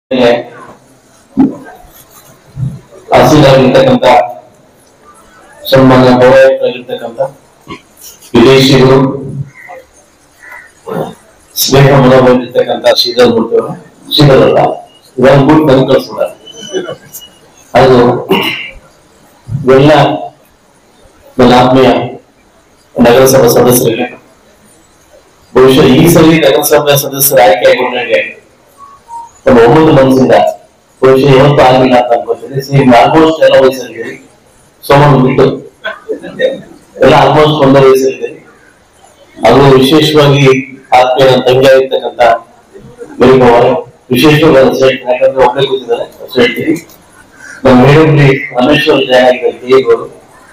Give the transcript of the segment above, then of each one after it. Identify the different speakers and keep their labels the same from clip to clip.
Speaker 1: ಮೇಲೆ ತಹಸೀಲ್ದಾರ್ಗಿರ್ತಕ್ಕಂಥ ಸನ್ಮಾನ್ಯ ಪೌರಾಯುಕ್ತರಾಗಿರ್ತಕ್ಕಂಥ ವಿದೇಶಿಗಳು ಸ್ನೇಹ ಮನೋಭಾವಿರ್ತಕ್ಕಂಥ ಶ್ರೀಧರ್ ಮೂರ್ತಿ ಅವರು ಶ್ರೀಧರ್ ಅಲ್ಲ ಇವಾಗ ಮೂರ್ತಿ ನನಗೆ ಕಳಿಸ್ಬಿಡ ಅದು ಎಲ್ಲ ನನ್ನ ಆತ್ಮೀಯ ನಗರಸಭಾ ಸದಸ್ಯರಿಗೆ ಬಹುಶಃ ಈ ಸಲ ನಗರಸಭಾ ಸದಸ್ಯರ ಆಯ್ಕೆ ಆಗಿರೋರಿಗೆ ಒಂದು ಒಂಬತ್ತು ಮನಸ್ಸಿಂದ ಬಹುಶಃ ಯಾವತ್ತೂ ಆಗಿಲ್ಲ ಅಂತ ಅನ್ಕೋತೀನಿ ಸೇಮ್ ಆಲ್ಮೋಸ್ಟ್ ಎಲ್ಲ ವಯಸ್ಸಲ್ಲಿದ್ದೀರಿ ಸೋಮನ್ ಬಿಟ್ಟು ಎಲ್ಲ ಆಲ್ಮೋಸ್ಟ್ ಒಂದೇ ವಯಸ್ಸಲ್ಲಿದ್ದೀರಿ ಅದು ವಿಶೇಷವಾಗಿ ಆತ್ಮೀಯ ನನ್ನ ತಂಗಿ ಆಗಿರ್ತಕ್ಕಂಥ ಮೇರಿಗೌಡ ವಿಶೇಷವಾಗಿ ನನ್ನ ಸೇಟ್ ಯಾಕಂದ್ರೆ ಒಬ್ಬರೇ ಕೂತಿದ್ದಾರೆ ಅಷ್ಟು ಹೇಳ್ತೀನಿ ನಮ್ಮ ಮೇಡಮ್ಲಿ ರಮೇಶ್ವರ ಜಯ ಆಗಿದ್ದಾರೆ ದೇವರು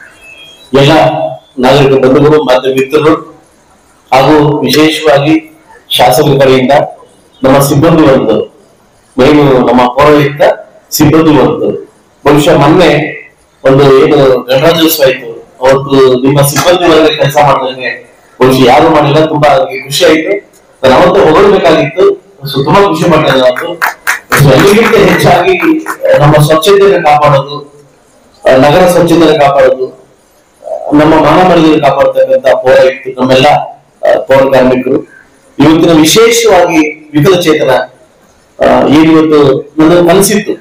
Speaker 1: ಎಲ್ಲ ನಾಗರಿಕ ಬಂಧುಗಳು ಮತ್ತು ಮಿತ್ರರು ಹಾಗೂ ವಿಶೇಷವಾಗಿ ಶಾಸಕರ ಕಡೆಯಿಂದ ನಮ್ಮ ಸಿಬ್ಬಂದಿ ವರ್ಗದವರು ಮೇನು ನಮ್ಮ ಪೌರಾಯುಕ್ತ ಸಿಬ್ಬಂದಿ ವರ್ಗದವರು ಬಹುಶಃ ಮೊನ್ನೆ ಒಂದು ಏನು ಗಣರಾಜ್ಯೋತ್ಸವ ಆಯ್ತು ಅವತ್ತು ನಿಮ್ಮ ಸಿಬ್ಬಂದಿ ವರ್ಗ ಕೆಲಸ ಮಾಡಿದಂಗೆ ಬಹುಶಃ ಯಾರು ಮಾಡಿಲ್ಲ ತುಂಬಾ ಅವ್ರಿಗೆ ಖುಷಿ ಆಯ್ತು ನಾನು ಅವತ್ತು ಹೊಗಳ್ಬೇಕಾಗಿತ್ತು ಸೊ ತುಂಬಾ ಖುಷಿ ಪಟ್ಟೆ ಅವತ್ತು ಸೊ ಎಲ್ಲರಿಗಿಂತ ಹೆಚ್ಚಾಗಿ ನಮ್ಮ ಸ್ವಚ್ಛತೆಯನ್ನು ಕಾಪಾಡೋದು ಆ, ನಗರ ಸ್ವಚ್ಛತೆಯನ್ನು ಕಾಪಾಡೋದು ನಮ್ಮ ಮಾನ ಮರ್ಯಾದೆ ಕಾಪಾಡ್ತಕ್ಕಂಥ ಪೌರಾಯುಕ್ತರು ನಮ್ಮೆಲ್ಲ ಆ, ಪೌರ ಕಾರ್ಮಿಕರು ಇವತ್ತಿನ ವಿಶೇಷವಾಗಿ ವಿಕಲಚೇತನ ಆ, ಏನಿವತ್ತು ನನ್ನ ಕನಸಿತ್ತು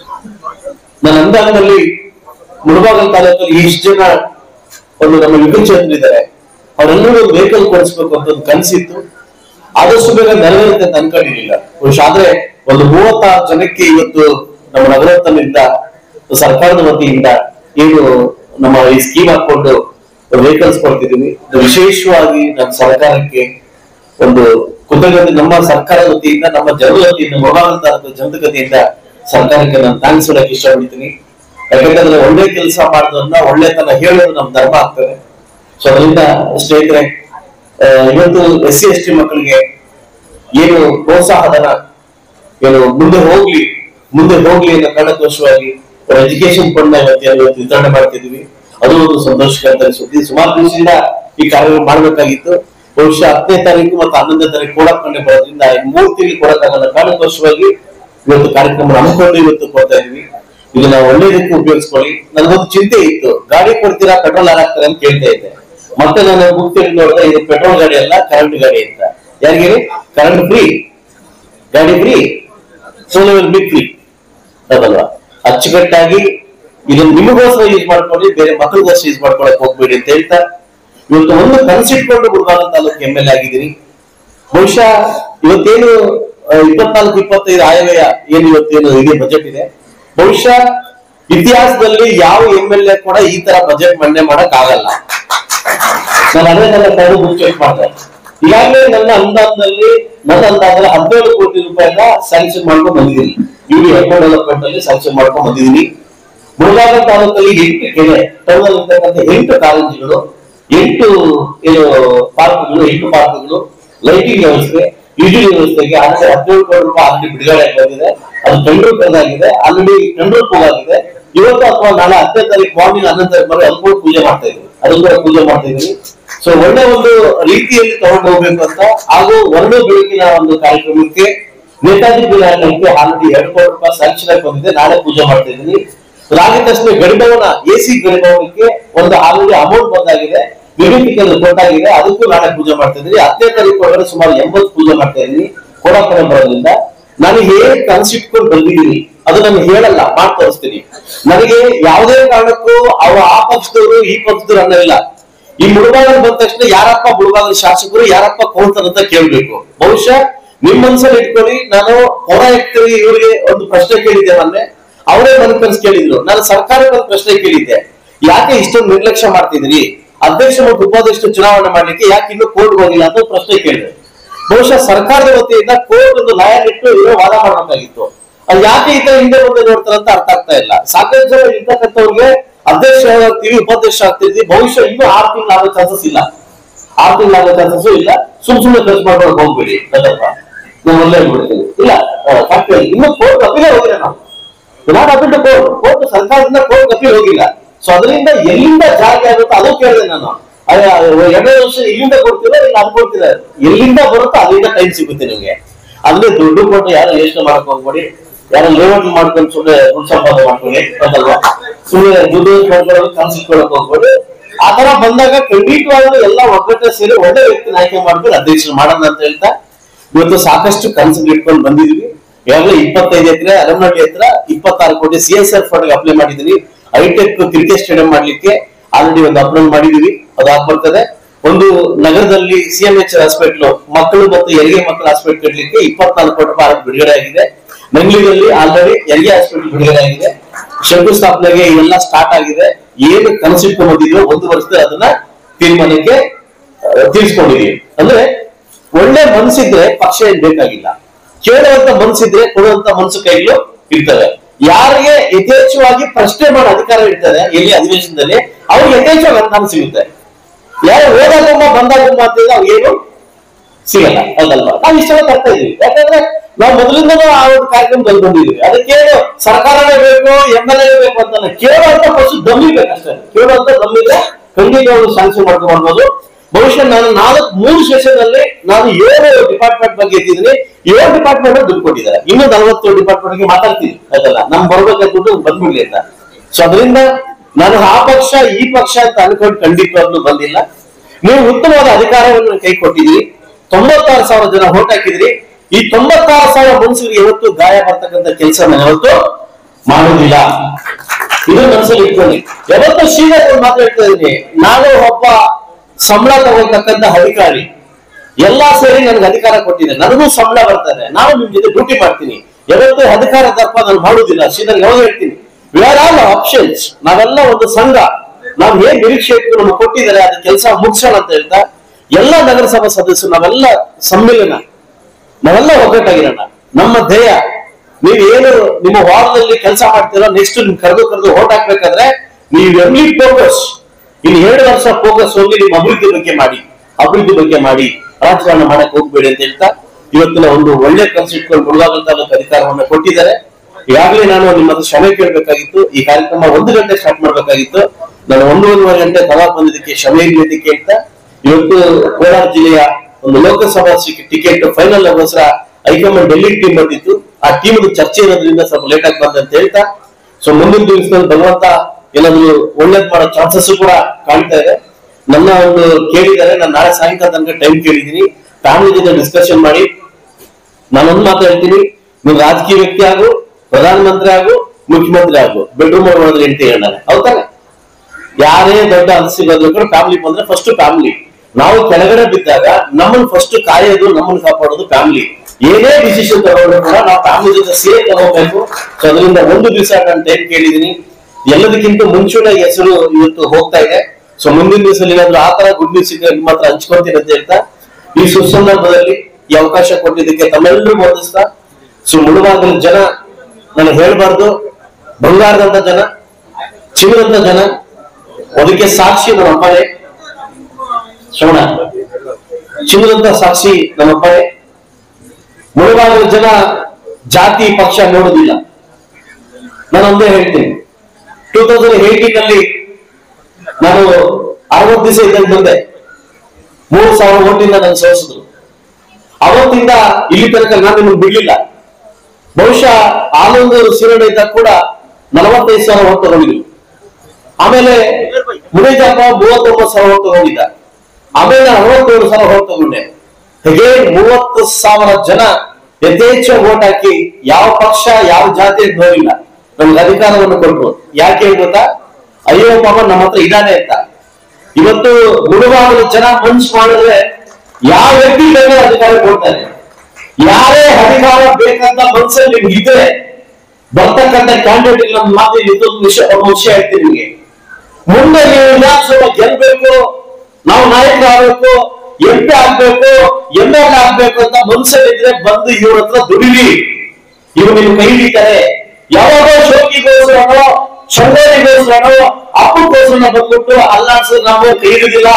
Speaker 1: ನನ್ನ ಅಂದಾಜಿನಲ್ಲಿ ಮುಳಬಾಗಲ್ ತಾಲೂಕಲ್ಲಿ ಎಷ್ಟು ಜನ ಒಂದು ನಮ್ಮ ವಿಕಲಚೇತನರಿದ್ದಾರೆ ಅವರೆಲ್ಲರೂ ಒಂದು ವೆಹಿಕಲ್ ಕೊಡಿಸ್ಬೇಕು ಅಂತ ಒಂದು ಕನಸಿತ್ತು ಆದಷ್ಟು ಬೇಗ ನೆರವೇರುತ್ತೆ ಅಂತ ಅನ್ಕೊಂಡಿರ್ಲಿಲ್ಲ ಬಹುಶಃ ಆದ್ರೆ ಒಂದು ಮೂವತ್ತಾರು ಜನಕ್ಕೆ ಇವತ್ತು ನಮ್ಮ ನಗರೋತ್ತಮಿಂದ ಸರ್ಕಾರದ ವತಿಯಿಂದ ಏನು ನಮ್ಮ ಈ ಸ್ಕೀಮ್ ಹಾಕೊಂಡು ವೆಹಿಕಲ್ಸ್ ಕೊಡ್ತಿದೀವಿ ಇದು ವಿಶೇಷವಾಗಿ ನಮ್ಮ ಸರ್ಕಾರಕ್ಕೆ ಒಂದು ಕೃತಜ್ಞತೆ ನಮ್ಮ ಸರ್ಕಾರದ ವತಿಯಿಂದ ನಮ್ಮ ಜನರ ವತಿಯಿಂದ ಮೊಬೈಲ್ ಜನರ ವತಿಯಿಂದ ಸರ್ಕಾರಕ್ಕೆ ನಾನು ಥ್ಯಾಂಕ್ಸ್ ಹೇಳಕ್ ಇಷ್ಟಪಡ್ತೀನಿ ಯಾಕಂದ್ರೆ ಒಳ್ಳೆ ಕೆಲಸ ಮಾಡೋದನ್ನ ಒಳ್ಳೆತನ ಹೇಳೋದು ನಮ್ಮ ಧರ್ಮ ಆಗ್ತದೆ ಸೊ ಅದರಿಂದ ಸ್ನೇಹಿತರೆ ಆ, ಇವತ್ತು ಎಸ್ ಸಿ ಎಸ್ ಟಿ ಮಕ್ಕಳಿಗೆ ಏನು ಪ್ರೋತ್ಸಾಹಧನ ಏನು ಮುಂದೆ ಹೋಗ್ಲಿ ಮುಂದೆ ಹೋಗ್ಲಿ ಅನ್ನೋ ಕಾರಣಕ್ಕೋಸ್ಕರವಾಗಿ ಎಜುಕೇಶನ್ ಫಂಡ್ ಇವತ್ತು ಇವತ್ತು ವಿತರಣೆ ಮಾಡ್ತಿದ್ವಿ ಅದು ಒಂದು ಸಂತೋಷಕರ ಸುದ್ದಿ ಸುಮಾರು ದಿವಸದಿಂದ ಈ ಕಾರ್ಯಕ್ರಮ ಮಾಡ್ಬೇಕಾಗಿತ್ತು ಬಹುಶಃ ಹತ್ತನೇ ತಾರೀಕು ಮತ್ತು ಹನ್ನೊಂದನೇ ತಾರೀಕು ಕೊಡಕ್ಕೆ ಬರೋದ್ರಿಂದ ಈ ಮೂರು ತಿಂಗಳು ಕೊಡಕ್ಕಾಗಲ್ಲ ಕಾರಣಕ್ಕೋಸ್ಕರವಾಗಿ ಇವತ್ತು ಕಾರ್ಯಕ್ರಮ ಹಮ್ಮಿಕೊಂಡು ಇವತ್ತು ಕೊಡ್ತಾ ಇದೀವಿ ಇದನ್ನ ಒಳ್ಳೇದಕ್ಕೆ ಉಪಯೋಗಿಸ್ಕೊಳ್ಳಿ ನನಗೊಂದು ಚಿಂತೆ ಇತ್ತು ಗಾಡಿ ಕೊಡ್ತೀರಾ ಪೆಟ್ರೋಲ್ ಹಾಕ್ತಾರೆ ಅಂತ ಕೇಳ್ತಾ ಇದ್ದೆ ಮತ್ತೆ ನಾನು ಬುಕ್ ತೆಗೆದು ನೋಡಿದ್ರೆ ಇದು ಪೆಟ್ರೋಲ್ ಗಾಡಿ ಅಲ್ಲ ಕರೆಂಟ್ ಗಾಡಿ ಅಂತ ಯಾರಿಗೆ ಕರೆಂಟ್ ಫ್ರೀ ಗಾಡಿ ಫ್ರೀ ಸೋಲರ್ ಬಿ ಫ್ರೀ ಅದಲ್ವಾ ಅಚ್ಚುಕಟ್ಟಾಗಿ ಇದನ್ನ ನಿಮಗೋಸ್ಕರ ಯೂಸ್ ಮಾಡ್ಕೊಳ್ಳಿ ಬೇರೆ ಮಕ್ಕಳಿಗೋಸ್ಕರ ಯೂಸ್ ಮಾಡ್ಕೊಳಕ್ ಹೋಗ್ಬೇಡಿ ಅಂತ ಹೇಳ್ತಾ ಇವತ್ತು ಒಂದು ಕನಸಿಟ್ಕೊಂಡು ಗುರುಗಾಲ ತಾಲೂಕು ಎಂ ಎಲ್ ಎ ಆಗಿದ್ದೀರಿ ಬಹುಶಃ ಇವತ್ತೇನು ಆ, ಇಪ್ಪತ್ನಾಲ್ಕು ಇಪ್ಪತ್ತೈದು ಆಯವ್ಯಯ ಏನು ಇವತ್ತೇನು ಇದೆ ಬಜೆಟ್ ಇದೆ ಬಹುಶಃ ಇತಿಹಾಸದಲ್ಲಿ ಯಾವ ಎಂ ಎಲ್ ಎ ಕೂಡ ಈ ತರ ಬಜೆಟ್ ಮಂಡನೆ ಮಾಡಕ್ ಆಗಲ್ಲ ನಾನು ಅದೇ ನನ್ನ ಕಣ್ಣು ಬುಕ್ ಚೆಕ್ ಮಾಡಿದೆ ಈಗಾಗಲೇ ನನ್ನ ಅನುದಾನದಲ್ಲಿ ನನ್ನ ಅನುದಾನದಲ್ಲಿ ಹದಿನೇಳು ಕೋಟಿ ರೂಪಾಯಿನ ಸ್ಯಾಂಕ್ಷನ್ ಮಾಡ್ಕೊಂಡು ಬಂದಿದ್ದೀನಿ ಯುಡಿ ಅರ್ಬನ್ ಡೆವಲಪ್ಮೆಂಟ್ ಅಲ್ಲಿ ಸ್ಯಾಂಕ್ಷನ್ ಮಾಡ್ಕೊಂಡು ಬಂದಿದ್ದೀನಿ ಮುಳಬಾಗ ತಾಲೂಕಲ್ಲಿ ಎಂಟು ಕೆರೆ ಟೌನ್ ಅಲ್ಲಿ ಇರ್ತಕ್ಕಂಥ ಎಂಟು ಕಾಲೇಜುಗಳು ಎಂಟು ಏನು ಪಾರ್ಕ್ಗಳು ಎಂಟು ಪಾರ್ಕ್ಗಳು ಲೈಟಿಂಗ್ ವ್ಯವಸ್ಥೆ ಯುಜಿ ವ್ಯವಸ್ಥೆಗೆ ಆದ್ರೆ ಹದಿನೇಳು ಕೋಟಿ ರೂಪಾಯಿ ಆಲ್ರೆಡಿ ಬಿಡುಗಡೆ ಆಗಿ ಬಂದಿದೆ ಅದು ಟೆಂಡರ್ ಕರೆದಾಗಿದೆ ಆಲ್ರೆಡಿ ಟೆಂಡರ್ ಹೋಗಾಗಿದೆ ಇವತ್ತು ಅಥವಾ ನಾಳೆ ಹತ್ತನೇ ತಾರೀಕು ಮಾರ್ನಿಂಗ್ ಹನ್ನೊಂದು ತಾರೀಕು ಬರೋ ಅದಕ್ಕೂ ಪೂಜೆ ಮಾಡ್ತಾ ಇದ್ವಿ ಅದನ್ನು ಕೂಡ ಪೂಜೆ ಮಾಡ್ತಾ ಇದೀವಿ ಸೊ ಒಳ್ಳೆ ಒಂದು ರೀತಿಯಲ್ಲಿ ತಗೊಂಡು ಹೋಗ್ಬೇಕು ಅಂತ ಹಾಗೂ ಒಂದು ಬೆಳಕಿನ ಒಂದು ಕಾರ್ಯಕ್ರಮಕ್ಕೆ ನೇತಾಜಿ ಬಿಲಾಯಕ್ಕೆ ಆಲ್ರೆಡಿ ಎರಡು ಕೋಟಿ ರೂಪಾಯಿ ಸ್ಯಾಂಕ್ಷನ್ ಆಗಿ ಬಂದಿದೆ ನಾಳೆ ಪೂಜೆ ಮಾಡ್ತಾ ಇದ್ದೀನಿ ರಾಗಿದ ತಕ್ಷಣ ಗಡಿಭವನ ಎ ಸಿ ಗಡಿಭವನಕ್ಕೆ ಒಂದು ಆಲ್ರೆಡಿ ಅಮೌಂಟ್ ಬಂದಾಗಿದೆ ವಿಭೀತಿಗೆ ಕೊಟ್ಟಾಗಿದೆ ಅದಕ್ಕೂ ನಾಳೆ ಪೂಜೆ ಮಾಡ್ತಾ ಇದ್ದೀನಿ ಹತ್ತನೇ ತಾರೀಕು ಒಳಗಡೆ ಸುಮಾರು ಎಂಬತ್ತು ಪೂಜೆ ಮಾಡ್ತಾ ಇದ್ದೀನಿ ಕೊಡಕಡೆ ಬರೋದ್ರಿಂದ ನಾನು ಹೇಗೆ ಕನ್ಸಿಟ್ಕೊಂಡು ಬಂದಿದ್ದೀನಿ ಅದು ನಾನು ಹೇಳಲ್ಲ ಮಾಡಿ ತೋರಿಸ್ತೀನಿ ನನಗೆ ಯಾವುದೇ ಕಾರಣಕ್ಕೂ ಅವ ಆ ಪಕ್ಷದವರು ಈ ಪಕ್ಷದವರು ಅನ್ನೋಲ್ಲ ಈ ಮುಳುಬಾಗಲ್ ಬಂದ ತಕ್ಷಣ ಯಾರಪ್ಪ ಮುಳುಬಾಗಲ್ ಶಾಸಕರು ಯಾರಪ್ಪ ಕೌಂಟರ್ ಅಂತ ಕೇಳ್ಬೇಕು ಬಹುಶಃ ನಿಮ್ ಮನ್ಸಲ್ಲಿ ಇಟ್ಕೊಳ್ಳಿ ನಾನು ಪೌರಾಯುಕ್ತರಿಗೆ ಇವರಿಗೆ ಒಂದು ಪ್ರಶ್ನೆ ಕೇಳಿದ್ದೆ ಮೊನ್ನೆ ಅವರೇ ನನ್ನ ಕನ್ಸ್ ಕೇಳಿದ್ರು ನಾನು ಸರ್ಕಾರದ ಒಂದು ಪ್ರಶ್ನೆ ಕೇಳಿದ್ದೆ ಯಾಕೆ ಇಷ್ಟೊಂದು ನಿರ್ಲಕ್ಷ್ಯ ಮಾಡ್ತಿದ್ರಿ ಅಧ್ಯಕ್ಷ ಮತ್ತು ಉಪಾಧ್ಯಕ್ಷ ಚುನಾವಣೆ ಮಾಡ್ಲಿಕ್ಕೆ ಯಾಕೆ ಇನ್ನೂ ಕೋರ್ಟ್ ಹೋಗಿಲ್ಲ ಅಂತ ಪ್ರಶ್ನೆ ಕೇಳಿದೆ ಬಹುಶಃಹ ಸರ್ಕಾರದ ವತಿಯಿಂದ ಕೋರ್ಟ್ ಒಂದು ನ್ಯಾಯ ಇಟ್ಟು ಏನೋ ವಾದ ಮಾಡಬೇಕಾಗಿತ್ತು ಅದು ಯಾಕೆ ಈ ತರ ಹಿಂದೆ ಮುಂದೆ ನೋಡ್ತಾರೆ ಅಂತ ಅರ್ಥ ಆಗ್ತಾ ಇಲ್ಲ ಸಾಕಷ್ಟು ಜನ ಇರ್ತಕ್ಕಂಥವ್ರಿಗೆ ಅಧ್ಯಕ್ಷ ಆಗ್ತೀವಿ ಉಪಾಧ್ಯಕ್ಷ ಆಗ್ತಿದ್ವಿ ಭವಿಷ್ಯ ಇನ್ನೂ ಆರು ತಿಂಗಳು ಆಗೋ ಚಾನ್ಸಸ್ ಇಲ್ಲ ಆರು ತಿಂಗಳು ಆಗೋ ಚಾನ್ಸಸ್ ಇಲ್ಲ ಸುಮ್ ಸುಮ್ಮನೆ ಖರ್ಚು ಮಾಡ್ಕೊಂಡು ಹೋಗ್ಬೇಡಿ ಅದಪ್ಪ ನಾನು ಒಳ್ಳೆ ಹೇಳ್ಬಿಡ್ತೀನಿ ಇಲ್ಲ ಫ್ಯಾಕ್ಟ್ರಿ ಇನ್ನು ಕೋರ್ಟ್ ಅಪೀಲೇ ಹೋಗಿಲ್ಲ ನಾವು not appeal to court court ಸರ್ಕಾರದಿಂದ ಕೋರ್ಟ್ ಅಪೀಲ್ ಹೋಗಿಲ್ಲ ಸೊ ಅದರಿಂದ ಎಲ್ಲಿಂದ ಜಾರಿ ಆಗುತ್ತೋ ಅದು ಕೇಳಿದೆ ನಾನು ಅಯ್ಯ, ಎರಡನೇ ವರ್ಷ ಇಲ್ಲಿಂದ ಕೊಡ್ತೀರಾ ಇಲ್ಲ ಅದು ಕೊಡ್ತೀರಾ ಎಲ್ಲಿಂದ ಬರುತ್ತೋ ಅಲ್ಲಿಂದ ಟೈಮ್ ಸಿಗುತ್ತೆ ನಿಮಗೆ ಅಲ್ಲೇ ದುಡ್ಡು ಕೊಟ್ಟು ಯಾರು ಯೋಚನೆ ಮಾಡಕ್ ಹೋಗ್ಬೇಡಿ ಯಾರೋ ಲೇಔಟ್ ಮಾಡ್ಕೊಂಡು ಸುಮ್ಮನೆ ದುಡ್ಡು ಸಂಪಾದನೆ ಮಾಡ್ಕೊಳ್ಳಿ ಅಂತಲ್ವಾ ಸುಮ್ಮನೆ ದುಡ್ಡು ಮಾಡ್ಕೊಳ್ಳೋದು ಕನ್ಸಿಟ್ಕೊಳ್ಳಕ್ ಹೋಗ್ಬೇಡಿ ಆ ತರ ಬಂದಾಗ ಖಂಡಿತವಾಗ್ಲೂ ಎಲ್ಲ ಒಗ್ಗಟ್ಟು ಸೇರಿ ಒಳ್ಳೆ ವ್ಯಕ್ತಿನ ಆಯ್ಕೆ ಮಾಡ್ಕೊಂಡು ಅಧ್ಯಕ್ಷರು ಮಾಡೋಣ ಅಂತ ಹೇಳ್ತಾ ಇವತ್ತು ಸಾಕಷ್ಟು ಕನಸುಗಳು ಇಟ್ಕೊಂಡು ಬಂದಿದೀವಿ ಈಗಾಗಲೇ ಇಪ್ಪತ್ತೈದು ಎಕರೆ ಅರಮನಹಳ್ಳಿ ಹತ್ರ ಇಪ್ಪತ್ತಾರು ಕೋಟಿ C S F fund apply ಮಾಡಿದೀನಿ ಹೈಟೆಕ್ ಕ್ರಿಕೆಟ್ ಸ್ಟೇಡಿಯಂ ಮಾಡ್ಲಿಕ್ಕೆ ಆಲ್ರೆಡಿ ಒಂದು ಅಪ್ಲೋಡ್ ಮಾಡಿದೀವಿ ಅದು ಆಗ್ಬರ್ತದೆ ಒಂದು ನಗರದಲ್ಲಿ ಸಿಎಂ ಎಚ್ ಹಾಸ್ಪಿಟ್ಲ್ ಮಕ್ಕಳು ಮತ್ತು ಹೆರಿಗೆ ಮಕ್ಕಳ ಹಾಸ್ಪಿಟಲ್ ಕಟ್ಟಲಿಕ್ಕೆ ಇಪ್ಪತ್ನಾಲ್ಕು ಕೋಟಿ ರೂಪಾಯಿ ಹಣ ಬಿಡುಗಡೆ ಆಗಿದೆ ಬೆಂಗಳೂರಲ್ಲಿ ಆಲ್ರೆಡಿ ಹೆರಿಗೆ ಹಾಸ್ಪಿಟಲ್ ಬಿಡುಗಡೆ ಆಗಿದೆ ಶಂಕುಸ್ಥಾಪನೆಗೆ ಇವೆಲ್ಲ ಸ್ಟಾರ್ಟ್ ಆಗಿದೆ ಏನು ಕನಸಿಟ್ಟು ಬಂದಿದ್ಯೋ ಒಂದು ವರ್ಷದಲ್ಲಿ ಅದನ್ನ ತೀರ್ಮಾನಕ್ಕೆ ಆ, ತೀರ್ಸ್ಕೊಂಡಿದೀವಿ ಅಂದ್ರೆ ಒಳ್ಳೆ ಮನ್ಸಿದ್ರೆ ಪಕ್ಷ ಏನ್ ಬೇಕಾಗಿಲ್ಲ ಕೇಳುವಂತ ಮನ್ಸಿದ್ರೆ ಕೊಡುವಂತ ಮನ್ಸು ಕೈಗಳು ಇರ್ತವೆ ಯಾರಿಗೆ ಯಥೇಚ್ಛವಾಗಿ ಪ್ರಶ್ನೆ ಮಾಡೋ ಅಧಿಕಾರ ಇರ್ತದೆ ಎಲ್ಲಿ ಅಧಿವೇಶನದಲ್ಲಿ ಅವ್ರಿಗೆ ಯಥೇಚ್ಛವಾಗಿ ಅನುದಾನ ಸಿಗುತ್ತೆ ಯಾರು ಹೋದಾಗಮ್ಮ ಬಂದಾಗಮ್ಮ ಅಂತಂದ್ರೆ ಅವ್ರಿಗೇನು ಸಿಗಲ್ಲ ಅದಲ್ವಾ ನಾವು ಇಷ್ಟೆಲ್ಲ ತರ್ತಾ ಇದೀವಿ ಯಾಕಂದ್ರೆ ನಾವು ಮೊದಲಿಂದನೂ ಆ ಒಂದು ಕಾರ್ಯಕ್ರಮದಲ್ಲಿ ಬಂದಿದ್ದೀವಿ ಅದಕ್ಕೇನು ಸರ್ಕಾರನೇ ಬೇಕು ಎಂ ಎಲ್ ಎ ಬೇಕು ಅಂತಲ್ಲ ಕೇಳುವಂತ ಫಸ್ಟ್ ದಮ್ಮಿ ಬೇಕಷ್ಟೇ ಕೇಳುವಂತ ದಮ್ಮಿಗೆ ಖಂಡಿತವಾಗ್ಲೂ ಸ್ಯಾಂಕ್ಷನ್ ಮಾಡ್ಕೊಂಡು ಬರ್ಬೋದು ಬಹುಶಃ ನಾನು ನಾಲ್ಕು ಮೂರು ಸೆಷನ್ ಅಲ್ಲಿ ನಾನು ಏಳು ಡಿಪಾರ್ಟ್ಮೆಂಟ್ ಬಗ್ಗೆ ಎತ್ತಿದ್ದೀನಿ ಏಳು ಡಿಪಾರ್ಟ್ಮೆಂಟ್ ದುಡ್ಡು ಕೊಟ್ಟಿದ್ದಾರೆ ಇನ್ನು ನಲವತ್ತು ಡಿಪಾರ್ಟ್ಮೆಂಟ್ ಗೆ ಮಾತಾಡ್ತೀನಿ ಅದಲ್ಲ ನಮ್ ಬರ್ಬೇಕಾದ ದುಡ್ಡು ಬಂದ್ಬಿಡ್ಲಿ ಅಂತ ಸೊ ಅದರಿಂದ ನಾನು ಆ ಪಕ್ಷ ಈ ಪಕ್ಷ ಅಂತ ಅನ್ಕೊಂಡು ಖಂಡಿತವಾಗ್ಲೂ ಬಂದಿಲ್ಲ ನೀವು ಉತ್ತಮವಾದ ಅಧಿಕಾರವನ್ನು ಕೈ ಕೊಟ್ಟಿದ್ದೀರಿ ತೊಂಬತ್ತಾರು ಸಾವಿರ ಜನ ಓಟ್ ಹಾಕಿದ್ರಿ ಈ ತೊಂಬತ್ತಾರು ಸಾವಿರ ಮನುಷ್ಯರಿಗೆ ಯಾವತ್ತು ಗಾಯ ಬರ್ತಕ್ಕಂಥ ಕೆಲಸ ಯಾವತ್ತು ಮಾಡುವುದಿಲ್ಲ ಇದು ಮನಸ್ಸಲ್ಲಿ ಇಟ್ಕೊಳ್ಳಿ ಯಾವತ್ತು ಶೀಘ್ರ ಒಂದು ಮಾತು ಹೇಳ್ತಾ ಇದ್ದೀನಿ ನಾನು ಒಬ್ಬ ಸಂಬಳ ತಗೊಳ್ತಕ್ಕಂಥ ಅಧಿಕಾರಿ ಎಲ್ಲಾ ಸೇರಿ ನನಗೆ ಅಧಿಕಾರ ಕೊಟ್ಟಿದೆ ನನಗೂ ಸಂಬಳ ಬರ್ತದೆ ನಾನು ನಿಮ್ ಜೊತೆ ಡ್ಯೂಟಿ ಮಾಡ್ತೀನಿ ಯಾವತ್ತೂ ಅಧಿಕಾರ ದರ್ಪ ನಾನು ಮಾಡುವುದಿಲ್ಲ ಶ್ರೀಧರ್ ಯಾವಾಗ ಹೇಳ್ತೀನಿ ವೇರ್ ಆಲ್ ಆಪ್ಷನ್ಸ್ ನಾವೆಲ್ಲ ಒಂದು ಸಂಘ ನಾವು ಏನ್ ನಿರೀಕ್ಷೆ ಇಟ್ಟು ನಮ್ಗೆ ಕೊಟ್ಟಿದ್ದಾರೆ ಅದ ಕೆಲಸ ಮುಗಿಸೋಣ ಅಂತ ಹೇಳ್ತಾ ಎಲ್ಲ ನಗರಸಭಾ ಸದಸ್ಯರು ನಾವೆಲ್ಲ ಸಮ್ಮಿಲನ ನಾವೆಲ್ಲ ಒಗ್ಗಟ್ಟಾಗಿರೋಣ ನಮ್ಮ ಧ್ಯೇಯ ನೀವು ಏನು ನಿಮ್ಮ ವಾರದಲ್ಲಿ ಕೆಲಸ ಮಾಡ್ತೀರೋ ನೆಕ್ಸ್ಟ್ ನಿಮ್ ಕರೆದು ಕರೆದು ಓಟ್ ಹಾಕ್ಬೇಕಾದ್ರೆ ನೀವು ಎರ್ಲಿ ಫೋಕಸ್ ಇನ್ನು ಎರಡು ವರ್ಷ ಫೋಕಸ್ ಹೋಗಿ ನಿಮ್ಮ ಅಭಿವೃದ್ಧಿ ಬಗ್ಗೆ ಮಾಡಿ ಅಭಿವೃದ್ಧಿ ಬಗ್ಗೆ ಮಾಡಿ ರಾಜಕಾರಣ ಮಾಡಕ್ ಹೋಗ್ಬೇಡಿ ಅಂತ ಹೇಳ್ತಾ ಇವತ್ತಿನ ಒಂದು ಒಳ್ಳೆ ಕನಸು ಇಟ್ಕೊಂಡು ಮುಳುಗಾಗಲ್ ತಾಲೂಕು ಅಧಿಕಾರವನ್ನ ಕೊಟ್ಟಿದ್ದಾರೆ ಈಗಾಗಲೇ ನಾನು ನಿಮ್ಮ ಹತ್ರ ಕ್ಷಮೆ ಕೇಳಬೇಕಾಗಿತ್ತು ಈ ಕಾರ್ಯಕ್ರಮ ಒಂದು ಗಂಟೆ ಸ್ಟಾರ್ಟ್ ಮಾಡ್ಬೇಕಾಗಿತ್ತು ನಾನು ಒಂದು ಒಂದೂವರೆ ಗಂಟೆ ತಲಾ ಬಂದಿದ್ದಕ್ಕೆ ಕ್ಷಮೆ ಇರಲಿ ಕೇಳ್ತಾ ಇವತ್ತು ಕೋಲಾರ ಜಿಲ್ಲೆಯ ಒಂದು ಲೋಕಸಭಾ ಟಿಕೆಟ್ ಫೈನಲ್ ಅವಸರ ಹೈಕಮಾಂಡ್ ಡೆಲ್ಲಿ ಟೀಮ್ ಬಂದಿತ್ತು ಆ ಟೀಮ್ ಚರ್ಚೆ ಇರೋದ್ರಿಂದ ಸ್ವಲ್ಪ ಲೇಟ್ ಆಗಿ ಬಂದ ಅಂತ ಹೇಳ್ತಾ ಸೊ ಮುಂದಿನ ದಿವಸದಲ್ಲಿ ಭಗವಂತ ಏನಾದ್ರು ಒಳ್ಳೇದ್ ಮಾಡೋ ಚಾನ್ಸಸ್ ಕೂಡ ಕಾಣ್ತಾ ಇದೆ ನನ್ನ ಒಂದು ಕೇಳಿದ್ದಾರೆ ನಾನು ನಾಳೆ ಸಾಯಂಕಾಲ ತನಕ ಟೈಮ್ ಕೇಳಿದೀನಿ ಫ್ಯಾಮಿಲಿ ಜೊತೆ ಡಿಸ್ಕಷನ್ ಮಾಡಿ ನಾನೊಂದು ಮಾತು ಹೇಳ್ತೀನಿ ನೀವು ರಾಜಕೀಯ ವ್ಯಕ್ತಿ ಆಗು ಪ್ರಧಾನಮಂತ್ರಿ ಆಗು ಮುಖ್ಯಮಂತ್ರಿ ಆಗು ಬೆಡ್ರೂಮ್ ಹೋದ್ರೆ ಹೆಂಡತಿ ಹೇಳ್ತಾರೆ ಹೌದಾನೆ ಯಾರೇ ದೊಡ್ಡ ಅನ್ಸಿಗೋದ್ರು ಕೂಡ ಫ್ಯಾಮಿಲಿ ಬಂದ್ರೆ ಫಸ್ಟ್ ಫ್ಯಾಮಿಲಿ ನಾವು ಕೆಳಗಡೆ ಬಿದ್ದಾಗ ನಮ್ಮನ್ನ ಫಸ್ಟ್ ಕಾಯೋದು ನಮ್ಮನ್ನ ಕಾಪಾಡೋದು ಫ್ಯಾಮಿಲಿ ಏನೇ ಡಿಸಿಷನ್ ತಗೊಂಡ್ರು ಕೂಡ ನಾವು ಫ್ಯಾಮಿಲಿ ಜೊತೆ ಸೇರಿ ತಗೋಬೇಕು ಸೊ ಅದರಿಂದ ಒಂದು ದಿವಸ ನಾನು ಟೈಮ್ ಕೇಳಿದೀನಿ ಎಲ್ಲದಕ್ಕಿಂತ ಮುಂಚೂಣಿ ಹೆಸರು ಇವತ್ತು ಹೋಗ್ತಾ ಇದೆ ಸೊ ಮುಂದಿನ ದಿವಸದಲ್ಲಿ ಏನಾದ್ರು ಆ ತರ ಗುಡ್ ನ್ಯೂಸ್ ಇದ್ರೆ ನಿಮ್ಮ ಹತ್ರ ಹಂಚ್ಕೊಂತೀನಿ ಅಂತ ಹೇಳ್ತಾ ಈ ಸುಸಂದರ್ಭದಲ್ಲಿ ಈ ಅವಕಾಶ ಕೊಟ್ಟಿದ್ದಕ್ಕೆ ತಮ್ಮೆಲ್ಲರೂ ವಂದಿಸ್ತಾ ಸೊ ಮುಳುವಾಗಲ ಜನ ನಾನು ಹೇಳ್ಬಾರ್ದು ಬಂಗಾರದಂತ ಜನ ಚಿನ್ನದಂತ ಜನ ಅದಕ್ಕೆ ಸಾಕ್ಷಿ ನನ್ನ ಅಪ್ಪನೇ ಶ್ರವಣ ಚಿನ್ನದಂತ ಸಾಕ್ಷಿ ನನ್ನ ಅಪ್ಪನೇ ಮುಳುವಾಗಲ ಜನ ಜಾತಿ ಪಕ್ಷ ನೋಡುದಿಲ್ಲ ನಾನು ಒಂದೇ ಹೇಳ್ತೀನಿ ಟೂ ತೌಸಂಡ್ ಏಯ್ಟೀನ್ ಅಲ್ಲಿ ನಾನು ಅರವತ್ತು ದಿವಸ ಇದ್ದಂಗೆ ಬಂದೆ ಮೂರು ಸಾವಿರ ಓಟಿಂದ ನನ್ನ ಸೋಸಿದ್ರು ಅವತ್ತಿಂದ ಇಲ್ಲಿ ತನಕ ನಾನು ನಿಮಗೆ ಬಿಡ್ಲಿಲ್ಲ ಬಹುಶಃ ಆನಂದೂರು ಸೀರಣ ಇದ್ದಾಗ ಕೂಡ ನಲವತ್ತೈದು ಸಾವಿರ ಓಟ್ ತಗೊಂಡಿದ್ರು ಆಮೇಲೆ ಮುನೇಜಪ್ಪ ಮೂವತ್ತೊಂಬತ್ತು ಸಾವಿರ ಓಟ್ ತಗೊಂಡಿದ್ದ ಆಮೇಲೆ ಅರವತ್ತೇಳು ಸಾವಿರ ಓಟ್ ತಗೊಂಡೆ ಹೇಗೆ ಮೂವತ್ತು ಸಾವಿರ ಜನ ಯಥೇಚ್ಛ ಓಟ್ ಹಾಕಿ ಯಾವ ಪಕ್ಷ ಯಾವ ಜಾತಿ ಅಂತ ನೋಡಿಲ್ಲ ನಮ್ಗೆ ಅಧಿಕಾರವನ್ನು ಕೊಟ್ಟರು ಯಾಕೆ ಗೊತ್ತಾ ಅಯ್ಯೋ ಪಾಪ ನಮ್ಮ ಹತ್ರ ಇದಾನೆ ಅಂತ ಇವತ್ತು ಗುರುವಾಗಲು ಜನ ಮನ್ಸು ಮಾಡಿದ್ರೆ ಯಾವ ವ್ಯಕ್ತಿ ಬೇಕಾದ್ರೆ ಅಧಿಕಾರ ಕೊಡ್ತಾರೆ ಯಾರೇ ಅಧಿಕಾರ ಬೇಕಂತ ಮನ್ಸಲ್ಲಿ ನಿಮ್ಗೆ ಇದ್ರೆ ಬರ್ತಕ್ಕಂಥ ಕ್ಯಾಂಡಿಡೇಟ್ ನಮ್ಮ ಮಾತು ಇದೊಂದು ವಿಷಯ ಒಂದು ವಿಷಯ ಹೇಳ್ತೀನಿ ನಿಮಗೆ ಮುಂದೆ ನೀವು ವಿಧಾನಸಭೆ ಗೆಲ್ಬೇಕು ನಾವು ನಾಯಕರಾಗಬೇಕು ಎಂ ಪಿ ಆಗ್ಬೇಕು ಎಂ ಎಲ್ ಆಗ್ಬೇಕು ಅಂತ ಮನ್ಸಲ್ಲಿದ್ರೆ ಬಂದು ಇವ್ರ ಹತ್ರ ದುಡಿಲಿ ಇವ್ರು ನಿಮ್ ಕೈ ಹಿಡಿತಾರೆ ಯಾವಾಗೋ ಶೋಕಿಗೋಸ್ಕರನೋ ಶೃಂಗೇರಿಗೋಸ್ಕರನೋ ಅಪ್ಪಗೋಸ್ಕರ ಬಂದ್ಬಿಟ್ಟು ಅಲ್ಲಾಡ್ಸಿದ್ರೆ ನಾವು ಕೈ ಹಿಡಿದಿಲ್ಲ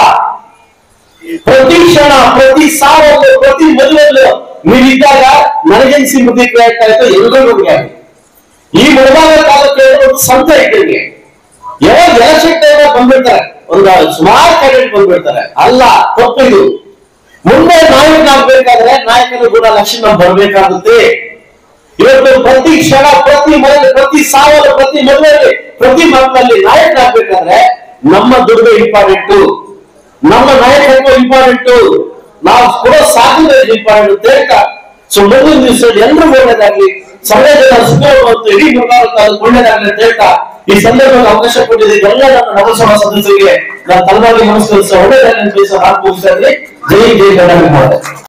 Speaker 1: ಪ್ರತಿ ಕ್ಷಣ ಪ್ರತಿ ಸಾವಲ್ಲೂ ಪ್ರತಿ ಮದುವೆಲ್ಲೂ ನೀವಿದ್ದಾಗ ನನಗೆನ್ಸಿ ಮುದ್ದಿಕೆ ಆಗ್ತಾ ಇತ್ತು ಎಲ್ಲರೂ ಆಗಿದೆ ಈ ಮುಳಬಾಗ ತಾಲೂಕಿನ ಒಂದು ಸಂತ ಇದ್ದಂಗೆ ಯಾವಾಗ ಎಲೆಕ್ಷನ್ ಟೈಮ್ ಬಂದ್ಬಿಡ್ತಾರೆ ಒಂದು ಸುಮಾರು ಕ್ಯಾಂಡಿಡೇಟ್ ಬಂದ್ಬಿಡ್ತಾರೆ ಅಲ್ಲ ತಪ್ಪು ಇದು ಮುಂದೆ ನಾಯಕನಾಗ್ಬೇಕಾದ್ರೆ ನಾಯಕನ ಗುಣ ಲಕ್ಷಣ ಬರ್ಬೇಕಾಗುತ್ತೆ ಇವತ್ತು ಪ್ರತಿ ಕ್ಷಣ ಪ್ರತಿ ಮನೆ ಪ್ರತಿ ಸಾವಲ್ಲ ಪ್ರತಿ ಮದುವೆಯಲ್ಲಿ ಪ್ರತಿ ಮಕ್ಕಳಲ್ಲಿ ನಾಯಕರಾಗಬೇಕಾದ್ರೆ ನಮ್ಮ ದುಡಿಮೆ ಇಂಪಾರ್ಟೆಂಟ್ ನಮ್ಮ ನಾಯಕತ್ವ ಇಂಪಾರ್ಟೆಂಟ್ ನಾವು ಕೊಡೋ ಸಾಧನೆ ಇಂಪಾರ್ಟೆಂಟ್ ಅಂತ ಹೇಳ್ತಾ ಸೊ ಮುಂದಿನ ದಿವಸ ಎಲ್ರಿಗೂ ಒಳ್ಳೇದಾಗ್ಲಿ ಸಮಾಜದ ಸುಖ ಮತ್ತು ಇಡೀ ಮುಖಾಂತರ ಒಳ್ಳೇದಾಗ್ಲಿ ಅಂತ ಹೇಳ್ತಾ ಈ ಸಂದರ್ಭದಲ್ಲಿ ಅವಕಾಶ ಕೊಟ್ಟಿದ್ದೀವಿ ಎಲ್ಲ ನನ್ನ ನಗರಸಭಾ ಸದಸ್ಯರಿಗೆ ನಾನು ತಲೆಮಾರಿ ನಮಸ್ಕರಿಸ ಒಳ್ಳೇದಾಗಲಿ ಅಂತ ತಿಳಿಸ ನಾನು ಮುಗಿಸ್ತಾ ಇದ್ದೀನಿ ಜೈ ಜೈ ಕರ್ನಾಟಕ ಮಾತೆ